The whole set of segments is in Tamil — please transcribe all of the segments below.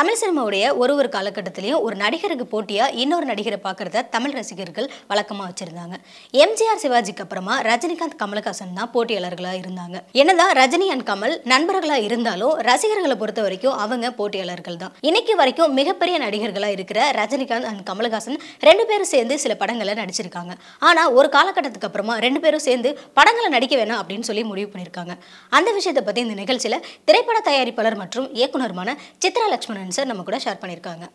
தமிழ் சினிமாவுடைய ஒரு ஒரு காலகட்டத்திலையும் ஒரு நடிகருக்கு போட்டியா இன்னொரு நடிகரை பார்க்கறத தமிழ் ரசிகர்கள் வழக்கமா வச்சிருந்தாங்க எம்ஜிஆர் சிவாஜிக்கு அப்புறமா ரஜினிகாந்த் கமலஹாசன் தான் போட்டியாளர்களா இருந்தாங்க என்னதான் ரஜினி அண்ட் கமல் நண்பர்களா இருந்தாலும் ரசிகர்களை பொறுத்த வரைக்கும் அவங்க போட்டியாளர்கள் தான் இன்னைக்கு வரைக்கும் மிகப்பெரிய நடிகர்களா இருக்கிற ரஜினிகாந்த் அண்ட் கமலஹாசன் ரெண்டு பேரும் சேர்ந்து சில படங்களை நடிச்சிருக்காங்க ஆனா ஒரு காலகட்டத்துக்கு அப்புறமா ரெண்டு பேரும் சேர்ந்து படங்களை நடிக்க வேணாம் அப்படின்னு சொல்லி முடிவு பண்ணியிருக்காங்க அந்த விஷயத்தை பத்தி இந்த நிகழ்ச்சியில திரைப்பட தயாரிப்பாளர் மற்றும் இயக்குனருமான சித்ரா லட்சுமணன் சார் நம்ம கூட ஷேர் பண்ணியிருக்காங்க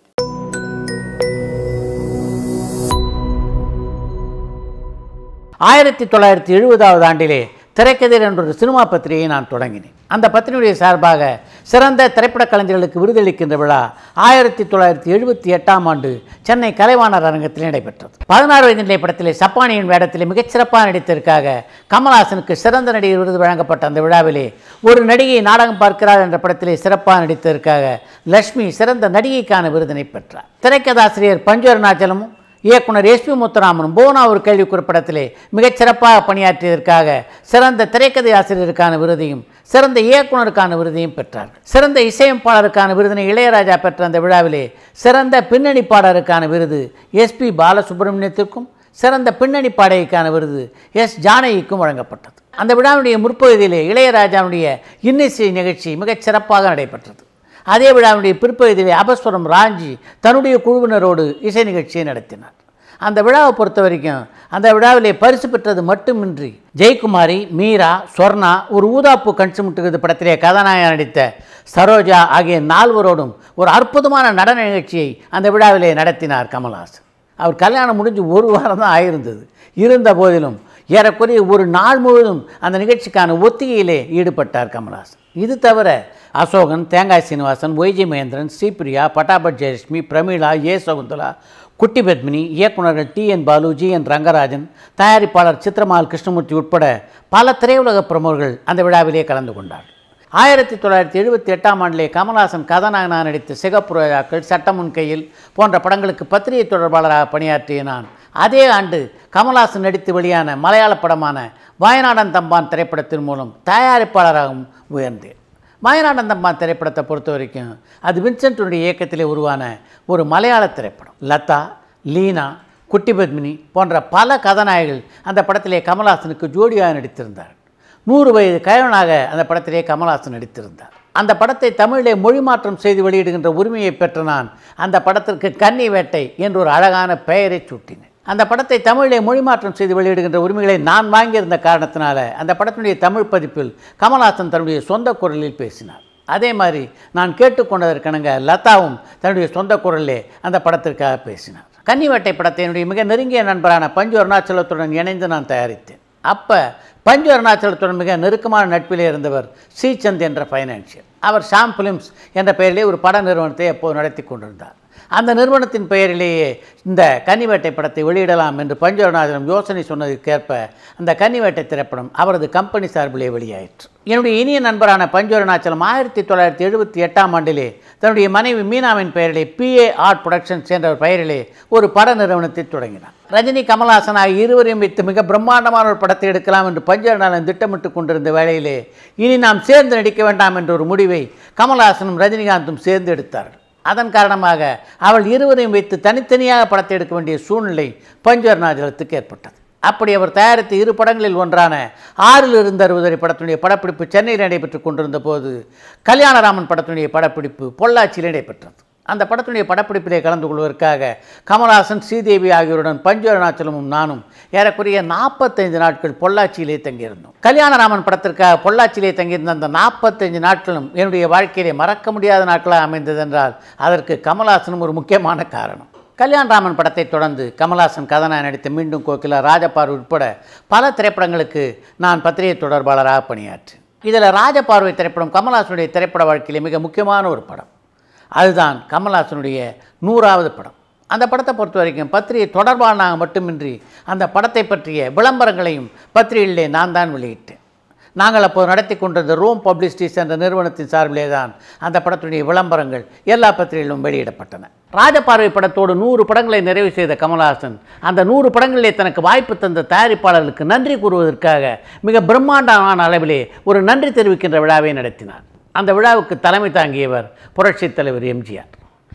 ஆயிரத்தி தொள்ளாயிரத்தி எழுபதாவது ஆண்டிலே திரைக்கதிர் என்ற ஒரு சினிமா பத்திரிகையை நான் தொடங்கினேன் அந்த பத்திரிகையுடைய சார்பாக சிறந்த திரைப்படக் கலைஞர்களுக்கு விருதளிக்கின்ற விழா ஆயிரத்தி தொள்ளாயிரத்தி எழுபத்தி எட்டாம் ஆண்டு சென்னை கலைவாணர் அரங்கத்தில் நடைபெற்றது பதினாறு வயது நிலை படத்திலே சப்பானியின் வேடத்திலே மிகச்சிறப்பாக நடித்ததற்காக கமல்ஹாசனுக்கு சிறந்த நடிகர் விருது வழங்கப்பட்ட அந்த விழாவிலே ஒரு நடிகை நாடகம் பார்க்கிறார் என்ற படத்திலே சிறப்பாக நடித்ததற்காக லட்சுமி சிறந்த நடிகைக்கான விருதினை பெற்றார் திரைக்கதாசிரியர் பஞ்சு அருணாச்சலமும் இயக்குனர் எஸ்பி முத்துராமனும் போனா ஒரு கேள்வி குறிப்பிடத்திலே மிகச்சிறப்பாக பணியாற்றியதற்காக சிறந்த திரைக்கதை ஆசிரியருக்கான விருதையும் சிறந்த இயக்குனருக்கான விருதையும் பெற்றார் சிறந்த இசையமைப்பாளருக்கான விருதினை இளையராஜா பெற்ற அந்த விழாவிலே சிறந்த பின்னணி பாடலுக்கான விருது எஸ்பி பாலசுப்ரமணியத்திற்கும் சிறந்த பின்னணி பாடகிக்கான விருது எஸ் ஜானகிக்கும் வழங்கப்பட்டது அந்த விழாவுடைய முற்பகுதியிலே இளையராஜாவுடைய இன்னிசை நிகழ்ச்சி மிகச் சிறப்பாக நடைபெற்றது அதே விழாவுடைய பிற்பகுதியிலே அபஸ்வரம் ராஞ்சி தன்னுடைய குழுவினரோடு இசை நிகழ்ச்சியை நடத்தினார் அந்த விழாவை பொறுத்த வரைக்கும் அந்த விழாவிலே பரிசு பெற்றது மட்டுமின்றி ஜெயக்குமாரி மீரா சொர்ணா ஒரு ஊதாப்பு கண் சுமுட்டுகிறது படத்திலே கதாநாயகன் நடித்த சரோஜா ஆகிய நால்வரோடும் ஒரு அற்புதமான நடன நிகழ்ச்சியை அந்த விழாவிலே நடத்தினார் கமல்ஹாசன் அவர் கல்யாணம் முடிஞ்சு ஒரு வாரம் தான் ஆயிருந்தது இருந்த போதிலும் ஏறக்குறைய ஒரு நாள் முழுவதும் அந்த நிகழ்ச்சிக்கான ஒத்திகையிலே ஈடுபட்டார் கமல்ஹாசன் இது தவிர அசோகன் தேங்காய் சீனிவாசன் ஒய்ஜி மகேந்திரன் ஸ்ரீபிரியா பட்டாபட் ஜெயலட்சுமி பிரமீளா ஏ சகுந்தலா குட்டி பத்மினி இயக்குநர்கள் T N Balu G N Rangarajan தயாரிப்பாளர் சித்திரமால் கிருஷ்ணமூர்த்தி உட்பட பல திரையுலக பிரமுகர்கள் அந்த விழாவிலே கலந்து கொண்டார் ஆயிரத்தி தொள்ளாயிரத்தி எழுபத்தி எட்டாம் ஆண்டிலே கமல்ஹாசன் கதாநாயகனாக நடித்த சிகப்புரோஜாக்கள் சட்டமுன் கையில் போன்ற படங்களுக்கு பத்திரிகை தொடர்பாளராக பணியாற்றிய நான் அதே ஆண்டு கமல்ஹாசன் நடித்து வெளியான மலையாள படமான வயநாடன் தம்பான் திரைப்படத்தின் மூலம் தயாரிப்பாளராகவும் உயர்ந்தேன் வயநாடன் தம்பான் திரைப்படத்தை பொறுத்த வரைக்கும் அது வின்சென்ட்டுடைய இயக்கத்திலே உருவான ஒரு மலையாள திரைப்படம் லதா லீனா குட்டி பத்மினி போன்ற பல கதாநாயகிகள் அந்த படத்திலே கமல்ஹாசனுக்கு ஜோடியாக நடித்திருந்தார் நூறு வயது கயவனாக அந்த படத்திலே கமல்ஹாசன் நடித்திருந்தார் அந்த படத்தை தமிழிலே மொழி மாற்றம் செய்து வெளியிடுகின்ற உரிமையை பெற்ற நான் அந்த படத்திற்கு கன்னி வேட்டை என்று ஒரு அழகான பெயரை சூட்டினேன் அந்த படத்தை தமிழிலே மொழி மாற்றம் செய்து வெளியிடுகின்ற உரிமைகளை நான் வாங்கியிருந்த காரணத்தினால அந்த படத்தினுடைய தமிழ் பதிப்பில் கமல்ஹாசன் தன்னுடைய சொந்த குரலில் பேசினார் அதே மாதிரி நான் கேட்டுக்கொண்டதற்கனங்க லதாவும் தன்னுடைய சொந்த குரலிலே அந்த படத்திற்காக பேசினார் கன்னிவேட்டை படத்தை என்னுடைய மிக நெருங்கிய நண்பரான பஞ்சு அருணாச்சலத்துடன் இணைந்து நான் தயாரித்தேன் அப்போ பஞ்சு அருணாச்சலத்துடன் மிக நெருக்கமான நட்பிலே இருந்தவர் ஸ்ரீசந்த் என்ற ஃபைனான்சியல் அவர் ஷாம் ஃபிலிம்ஸ் என்ற பெயரிலே ஒரு பட நிறுவனத்தை அப்போது நடத்தி கொண்டிருந்தார் அந்த நிறுவனத்தின் பெயரிலேயே இந்த கன்னிவேட்டை படத்தை வெளியிடலாம் என்று பஞ்சு அருணாச்சலம் யோசனை சொன்னதுக்கேற்ப அந்த கன்னிவேட்டை திரைப்படம் அவரது கம்பெனி சார்பிலே வெளியாயிற்று என்னுடைய இனிய நண்பரான பஞ்சு அருணாச்சலம் ஆயிரத்தி தொள்ளாயிரத்தி எழுபத்தி எட்டாம் ஆண்டிலே தன்னுடைய மனைவி மீனாவின் பெயரிலே பிஏ ஆர்ட் புரொடக்ஷன்ஸ் என்ற ஒரு பெயரிலே ஒரு பட நிறுவனத்தை தொடங்கினார் ரஜினி கமல்ஹாசன் ஆகிய இருவரையும் வைத்து மிக பிரம்மாண்டமான ஒரு படத்தை எடுக்கலாம் என்று பஞ்சு அருணாச்சலம் திட்டமிட்டு கொண்டிருந்த வேளையிலே இனி நாம் சேர்ந்து நடிக்க வேண்டாம் என்ற ஒரு முடிவை கமல்ஹாசனும் ரஜினிகாந்தும் சேர்ந்து எடுத்தார்கள் அதன் காரணமாக அவள் இருவரையும் வைத்து தனித்தனியாக படத்தை எடுக்க வேண்டிய சூழ்நிலை பஞ்சு அருணாச்சலத்துக்கு ஏற்பட்டது அப்படி அவர் தயாரித்த இரு படங்களில் ஒன்றான ஆறில் இருந்து அறுபது படத்தினுடைய படப்பிடிப்பு சென்னையில் நடைபெற்று கொண்டிருந்த போது கல்யாணராமன் படத்தினுடைய படப்பிடிப்பு பொள்ளாச்சியில் நடைபெற்றது அந்த படத்தினுடைய படப்பிடிப்பிலே கலந்து கொள்வதற்காக கமல்ஹாசன் ஸ்ரீதேவி ஆகியோருடன் பஞ்சு அருணாச்சலமும் நானும் ஏறக்குறைய நாற்பத்தைந்து நாட்கள் பொள்ளாச்சியிலே தங்கியிருந்தோம் கல்யாணராமன் படத்திற்காக பொள்ளாச்சியிலே தங்கியிருந்த அந்த நாற்பத்தைந்து நாட்களும் என்னுடைய வாழ்க்கையிலே மறக்க முடியாத நாட்களாக அமைந்தது என்றால் அதற்கு கமல்ஹாசனும் ஒரு முக்கியமான காரணம் கல்யாணராமன் படத்தை தொடர்ந்து கமல்ஹாசன் கதனாய் நடித்த மீண்டும் கோகிலா ராஜபார்வை உட்பட பல திரைப்படங்களுக்கு நான் பத்திரிகை தொடர்பாளராக பணியாற்றேன் இதில் ராஜபார்வை திரைப்படம் கமல்ஹாசனுடைய திரைப்பட வாழ்க்கையிலே மிக முக்கியமான ஒரு படம் அதுதான் கமல்ஹாசனுடைய நூறாவது படம் அந்த படத்தை பொறுத்த வரைக்கும் பத்திரிகை தொடர்பானாக மட்டுமின்றி அந்த படத்தை பற்றிய விளம்பரங்களையும் பத்திரிகையிலே நான் தான் வெளியிட்டேன் நாங்கள் அப்போது நடத்தி கொண்டிருந்த ரோம் பப்ளிசிட்டிஸ் என்ற நிறுவனத்தின் சார்பிலே தான் அந்த படத்துடைய விளம்பரங்கள் எல்லா பத்திரிகைகளிலும் வெளியிடப்பட்டன ராஜபார்வை படத்தோடு நூறு படங்களை நிறைவு செய்த கமல்ஹாசன் அந்த நூறு படங்களிலே தனக்கு வாய்ப்பு தந்த தயாரிப்பாளர்களுக்கு நன்றி கூறுவதற்காக மிக பிரம்மாண்டமான அளவிலே ஒரு நன்றி தெரிவிக்கின்ற விழாவை நடத்தினார் அந்த விழாவுக்கு தலைமை தாங்கியவர் புரட்சித் தலைவர் எம்ஜிஆர்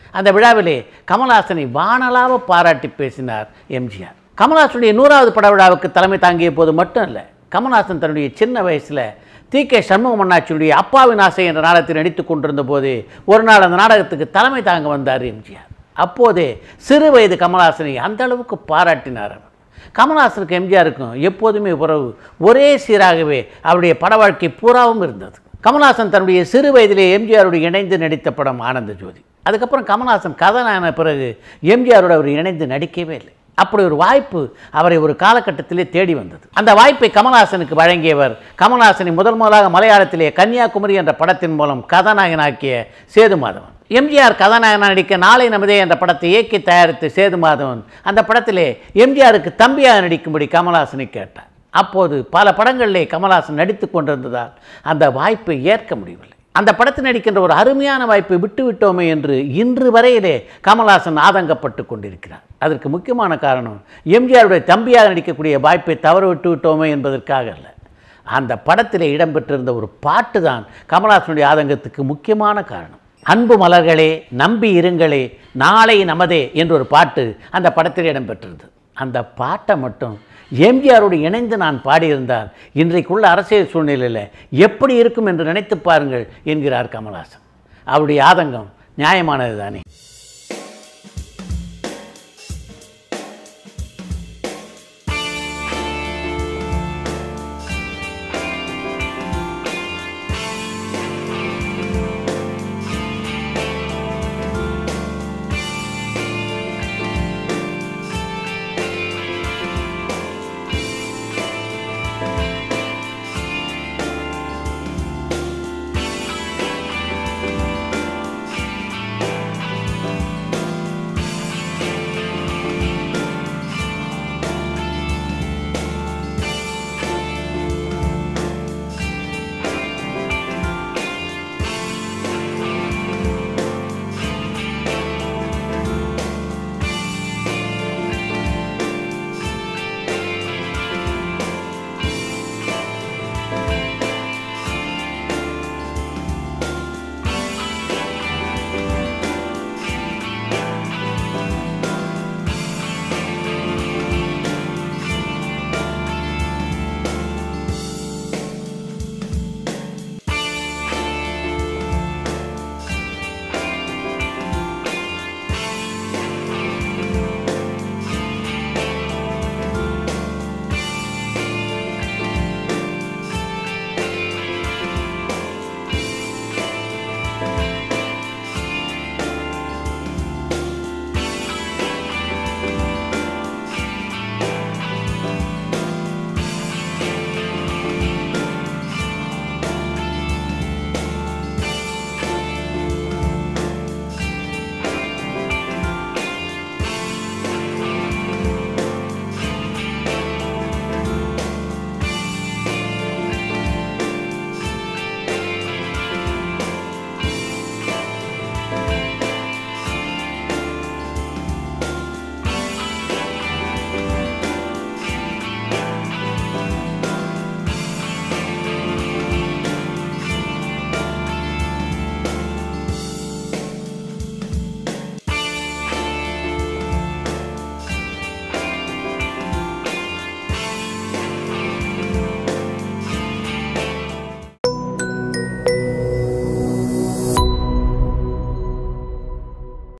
அந்த விழாவிலே கமல்ஹாசனை வானலாவ பாராட்டி பேசினார் எம்ஜிஆர் கமல்ஹாசனுடைய நூறாவது பட விழாவுக்கு தலைமை தாங்கிய போது மட்டும் இல்லை கமல்ஹாசன் தன்னுடைய சின்ன வயசில் தி கே சண்முக மன்னாச்சியுடைய அப்பாவின் ஆசை என்ற நாடகத்தில் நடித்து கொண்டிருந்த போது ஒரு நாள் அந்த நாடகத்துக்கு தலைமை தாங்க வந்தார் எம்ஜிஆர் அப்போதே சிறு வயது கமல்ஹாசனை அந்த அளவுக்கு பாராட்டினார் அவர் கமல்ஹாசனுக்கு எம்ஜிஆருக்கும் எப்போதுமே உறவு ஒரே சீராகவே அவருடைய பட வாழ்க்கை பூராவும் இருந்தது கமல்ஹாசன் தன்னுடைய சிறு வயதிலே எம்ஜிஆரோடு இணைந்து நடித்த படம் ஆனந்த ஜோதி அதுக்கப்புறம் கமல்ஹாசன் கதாநாயகன பிறகு எம்ஜிஆரோடு அவர் இணைந்து நடிக்கவே இல்லை அப்படி ஒரு வாய்ப்பு அவரை ஒரு காலகட்டத்திலே தேடி வந்தது அந்த வாய்ப்பை கமல்ஹாசனுக்கு வழங்கியவர் கமல்ஹாசனை முதல் முதலாக மலையாளத்திலே கன்னியாகுமரி என்ற படத்தின் மூலம் கதாநாயகனாக்கிய சேது மாதவன் எம்ஜிஆர் கதாநாயகனாக நடிக்க நாளை நமதே என்ற படத்தை இயக்கி தயாரித்த சேது மாதவன் அந்த படத்திலே எம்ஜிஆருக்கு தம்பியாக நடிக்கும்படி கமல்ஹாசனை கேட்டார் அப்போது பல படங்களிலே கமல்ஹாசன் நடித்து கொண்டிருந்ததால் அந்த வாய்ப்பை ஏற்க முடியவில்லை அந்த படத்தில் நடிக்கின்ற ஒரு அருமையான வாய்ப்பை விட்டு விட்டோமே என்று இன்று வரையிலே கமல்ஹாசன் ஆதங்கப்பட்டு கொண்டிருக்கிறார் அதற்கு முக்கியமான காரணம் எம்ஜிஆருடைய தம்பியாக நடிக்கக்கூடிய வாய்ப்பை தவறு விட்டு விட்டோமே என்பதற்காக அல்ல அந்த படத்திலே இடம்பெற்றிருந்த ஒரு பாட்டு தான் கமல்ஹாசனுடைய ஆதங்கத்துக்கு முக்கியமான காரணம் அன்பு மலர்களே நம்பி இருங்களே நாளை நமதே என்ற ஒரு பாட்டு அந்த படத்தில் இடம்பெற்றிருந்தது அந்த பாட்டை மட்டும் எம்ஜிஆரோடு இணைந்து நான் பாடியிருந்தால் இன்றைக்குள்ள அரசியல் சூழ்நிலையில் எப்படி இருக்கும் என்று நினைத்து பாருங்கள் என்கிறார் கமல்ஹாசன் அவருடைய ஆதங்கம் நியாயமானது தானே